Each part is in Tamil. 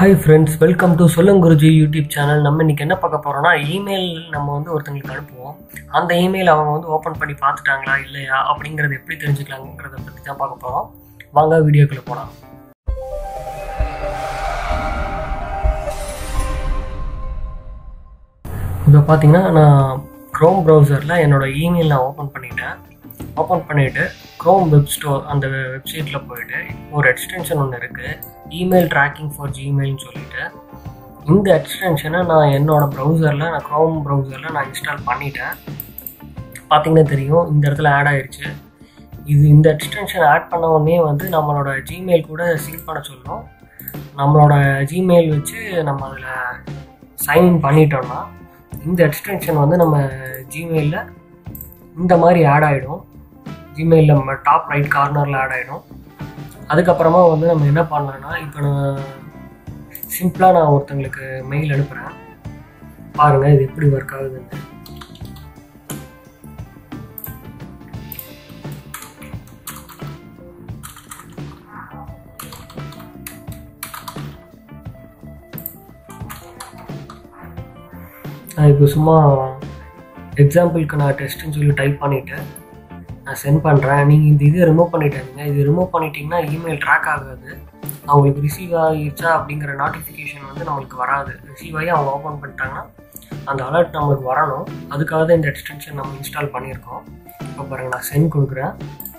ஹாய் ஃப்ரெண்ட்ஸ் வெல்கம் டு சொல்லுங்க குருஜி யூடியூப் சேனல் நம்ம இன்னைக்கு என்ன பார்க்க போகிறோம்னா இமெயில் நம்ம வந்து ஒருத்தங்களுக்கு அனுப்புவோம் அந்த இமெயில் அவங்க வந்து ஓப்பன் பண்ணி பார்த்துட்டாங்களா இல்லையா அப்படிங்கிறத எப்படி தெரிஞ்சுக்கலாங்கிறத பற்றி தான் பார்க்க போகிறோம் வாங்க வீடியோக்குள்ளே போகலாம் இப்போ பார்த்தீங்கன்னா நான் க்ரோம் ப்ரௌசரில் என்னோடய இமெயில் நான் ஓப்பன் பண்ணிட்டேன் ஓப்பன் பண்ணிவிட்டு க்ரோம் வெப் ஸ்டோர் அந்த வெப்சைட்டில் போயிட்டு ஒரு எக்ஸ்டென்ஷன் ஒன்று இருக்குது இமெயில் ட்ராக்கிங் ஃபார் ஜிமெயில்னு சொல்லிட்டு இந்த எக்ஸ்டென்ஷனை நான் என்னோடய ப்ரௌசரில் நான் க்ரோம் ப்ரௌசரில் நான் இன்ஸ்டால் பண்ணிட்டேன் பார்த்தீங்கன்னா தெரியும் இந்த இடத்துல ஆட் ஆயிடுச்சு இது இந்த எக்ஸ்டென்ஷன் ஆட் பண்ண உடனே வந்து நம்மளோட ஜிமெயில் கூட சிங்க் பண்ண சொல்லும் நம்மளோட ஜிமெயில் வச்சு நம்ம அதில் சைன்இன் பண்ணிட்டோம்னா இந்த எக்ஸ்டென்ஷன் வந்து நம்ம ஜிமெயிலில் இந்த மாதிரி ஆட் ஆகிடும் ஜிமெயிலில் நம்ம டாப் ரைட் கார்னரில் ஆட் ஆகிடும் அதுக்கப்புறமா வந்து நம்ம என்ன பண்ணலாம்னா இப்போ நான் சிம்பிளாக நான் ஒருத்தங்களுக்கு மெயில் அனுப்புகிறேன் பாருங்கள் இது எப்படி ஒர்க் ஆகுதுன்னு நான் இப்போ சும்மா எக்ஸாம்பிளுக்கு நான் டெஸ்ட்டுன்னு சொல்லி டைப் பண்ணிவிட்டு நான் சென்ட் பண்ணுறேன் நீங்கள் இந்த இதை ரிமூவ் பண்ணிட்டாங்க இது ரிமூவ் பண்ணிட்டீங்கன்னா இமெயில் ட்ராக் ஆகாது அவங்களுக்கு ரிசீவ் ஆகிடுச்சா அப்படிங்கிற நோட்டிஃபிகேஷன் வந்து நம்மளுக்கு வராது ரிசீவ் ஆகி அவங்க ஓப்பன் பண்ணிட்டாங்கன்னா அந்த அலர்ட் நம்மளுக்கு வரணும் அதுக்காக தான் இந்த எக்ஸ்டென்ஷன் நம்ம இன்ஸ்டால் பண்ணியிருக்கோம் இப்போ பாருங்கள் நான் சென்ட் கொடுக்குறேன்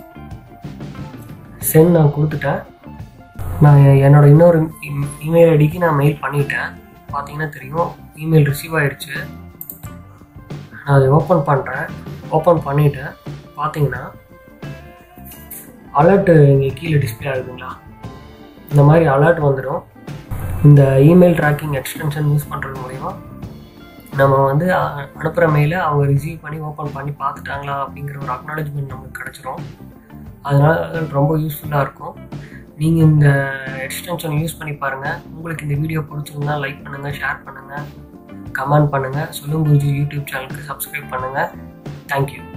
சென்ட் நான் கொடுத்துட்டேன் நான் என்னோட இன்னொரு இமெயில் ஐடிக்கு நான் மெயில் பண்ணிட்டேன் பார்த்தீங்கன்னா தெரியும் இமெயில் ரிசீவ் ஆகிடுச்சு நான் அதை ஓப்பன் பண்ணுறேன் ஓப்பன் பண்ணிவிட்டேன் பார்த்தீங்கன்னா அலர்ட்டு இங்கே கீழே டிஸ்பிளே ஆகுதுங்களா இந்த மாதிரி அலர்ட் வந்துடும் இந்த இமெயில் ட்ராக்கிங் எக்ஸ்டென்ஷன் யூஸ் பண்ணுறது மூலிமா நம்ம வந்து அனுப்புகிற மெயிலை அவங்க ரிசீவ் பண்ணி ஓப்பன் பண்ணி பார்த்துட்டாங்களா அப்படிங்கிற ஒரு அக்னாலஜ்மெண்ட் நமக்கு கிடச்சிரும் அதனால் ரொம்ப யூஸ்ஃபுல்லாக இருக்கும் நீங்கள் இந்த எக்ஸ்டென்ஷன் யூஸ் பண்ணி பாருங்கள் உங்களுக்கு இந்த வீடியோ பிடிச்சிருந்தா லைக் பண்ணுங்கள் ஷேர் பண்ணுங்கள் கமெண்ட் பண்ணுங்கள் சொல்லுங்க குருஜி யூடியூப் சேனலுக்கு சப்ஸ்கிரைப் பண்ணுங்கள் தேங்க்யூ